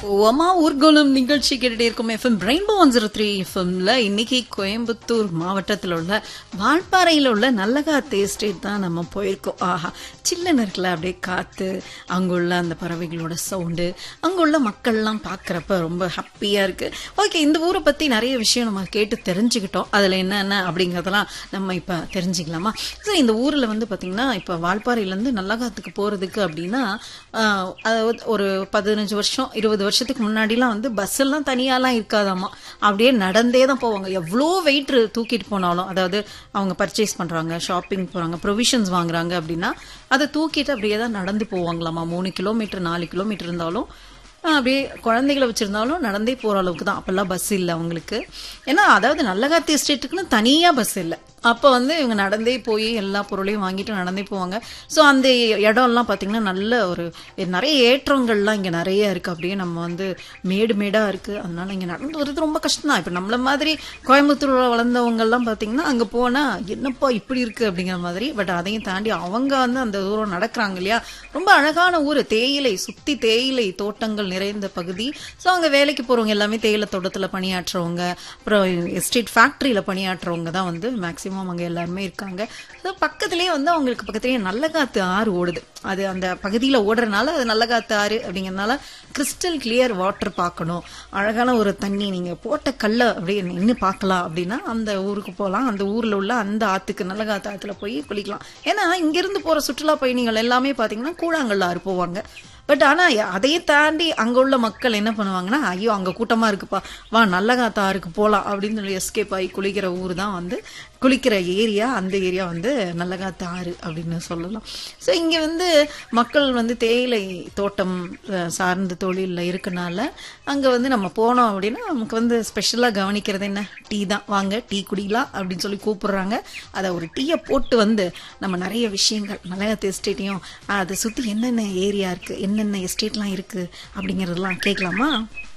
ஒமா ஊர்கோலம் நிகழ்ச்சி கேட்டுட்டே இருக்கும் FM Rainbow one zero three எஃப்எம்ல இன்னைக்கு கோயம்புத்தூர் மாவட்டத்தில் உள்ள வால்பாறையில் உள்ள நல்லகாத்து எஸ்டேட் தான் நம்ம போயிருக்கோம் ஆஹா சில்லுன்னு இருக்குல்ல அப்படியே காத்து அங்குள்ள அந்த பறவைகளோட சவுண்டு அங்குள்ள மக்கள்லாம் பார்க்குறப்ப ரொம்ப ஹாப்பியாக இருக்கு ஓகே இந்த ஊரை பற்றி நிறைய விஷயம் நம்ம கேட்டு தெரிஞ்சுக்கிட்டோம் அதில் என்னென்ன அப்படிங்கிறதெல்லாம் நம்ம இப்போ தெரிஞ்சுக்கலாமா சரி இந்த ஊரில் வந்து பார்த்திங்கன்னா இப்போ வால்பாறையிலேருந்து நல்லகாத்துக்கு போகிறதுக்கு அப்படின்னா ஆஹ், அதாவது ஒரு பதினஞ்சு வருஷம் இருபது வருஷத்துக்கு முன்னாடிலாம் வந்து பஸ் எல்லாம் தனியாலாம் இருக்காதாமா அப்படியே நடந்தே தான் போவாங்க எவ்வளோ வெயிட் தூக்கிட்டு போனாலும் அதாவது அவங்க பர்ச்சேஸ் பண்றாங்க ஷாப்பிங் போறாங்க ப்ரொவிஷன்ஸ் வாங்குறாங்க அப்படின்னா அதை தூக்கிட்டு அப்படியே தான் நடந்து போவாங்களாமா மூணு கிலோமீட்டர் நாலு கிலோமீட்டர் இருந்தாலும் ஆஹ், அப்படியே குழந்தைகளை வச்சிருந்தாலும் நடந்தே போற அளவுக்கு தான் அப்பெல்லாம் பஸ் இல்லை அவங்களுக்கு ஏன்னா அதாவது நல்லகாத்தி எஸ்டேட்டுக்குன்னு தனியா பஸ் இல்லை அப்போ வந்து இவங்க நடந்தே போய் எல்லா பொருளையும் வாங்கிட்டு நடந்தே போவாங்க ஸோ அந்த இடம்லாம் பார்த்தீங்கன்னா நல்ல ஒரு நிறைய ஏற்றங்கள்லாம் இங்கே நிறைய இருக்குது அப்படியே நம்ம வந்து மேடு மேடாக இருக்குது அதனால இங்கே நடந்து வர்றது ரொம்ப கஷ்டம் தான் இப்போ நம்மள மாதிரி கோயம்புத்தூரில் வளர்ந்தவங்கெல்லாம் பார்த்தீங்கன்னா அங்கே போனால் என்னப்பா இப்படி இருக்குது அப்படிங்கிற மாதிரி பட் அதையும் தாண்டி அவங்க வந்து அந்த தூரம் நடக்கிறாங்க இல்லையா ரொம்ப அழகான ஊர் தேயிலை சுற்றி தேயிலை தோட்டங்கள் நிறைந்த பகுதி ஸோ அங்கே வேலைக்கு போகிறவங்க எல்லாமே தேயிலை தோட்டத்தில் பணியாற்றுறவங்க அப்புறம் எஸ்டேட் ஃபேக்ட்ரியில் பணியாற்றுறவங்க தான் வந்து மேக்ஸிமம் அங்கே எல்லாருமே இருக்காங்க ஸோ பக்கத்துலேயே வந்து அவங்களுக்கு பக்கத்துலேயே நல்ல காத்து ஆறு ஓடுது அது அந்த பகுதியில் ஓடுறதுனால அது நல்ல காத்து ஆறு அப்படிங்கறதுனால கிறிஸ்டல் கிளியர் வாட்டர் பார்க்கணும் அழகான ஒரு தண்ணி நீங்கள் போட்ட கல்லை அப்படியே நின்று பார்க்கலாம் அப்படின்னா அந்த ஊருக்கு போகலாம் அந்த ஊரில் உள்ள அந்த ஆற்றுக்கு நல்ல காத்து ஆற்றுல போய் குளிக்கலாம் ஏன்னா இங்கேருந்து போகிற சுற்றுலா பயணிகள் எல்லாமே பார்த்தீங்கன்னா கூழாங்கல் ஆறு போவாங்க பட் ஆனா அதையும் தாண்டி அங்க உள்ள மக்கள் என்ன பண்ணுவாங்கன்னா ஐயோ அங்க கூட்டமா இருக்குப்பா வா நல்ல காத்தாருக்கு போலாம் அப்படின்னு சொல்லி எஸ்கேப் ஆகி குளிக்கிற ஊர் தான் வந்து குளிக்கிற ஏரியா அந்த ஏரியா வந்து நல்ல காத்து ஆறு அப்படின்னு சொல்லலாம் ஸோ இங்க வந்து மக்கள் வந்து தேயிலை தோட்டம் அஹ், சார்ந்த தொழிலில் இருக்கனால அங்க வந்து நம்ம போனோம் அப்படின்னா நமக்கு வந்து ஸ்பெஷலா கவனிக்கிறது என்ன டீ தான் வாங்க டீ குடிக்கலாம் அப்படின்னு சொல்லி கூப்பிடுறாங்க அதை ஒரு டீயை போட்டு வந்து நம்ம நிறைய விஷயங்கள் மலையாத்து எஸ்டேட்டையும் அதை சுற்றி என்னென்ன ஏரியா இருக்குது என்னென்ன எஸ்டேட்லாம் இருக்குது அப்படிங்கிறதெல்லாம் கேட்கலாமா